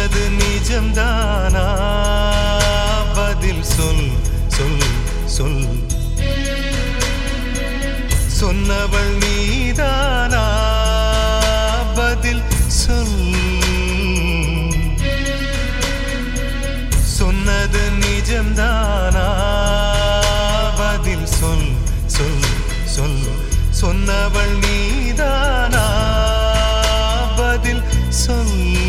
சொன்னது நிஜம்தானா பதில் சொல் சொல் சொல் சொன்னவள் நீதானா பதில் சொல் சொன்னது நிஜம்தானா பதில் சொல் சொல் சொல் சொன்னவள் நீதானா பதில் சொல்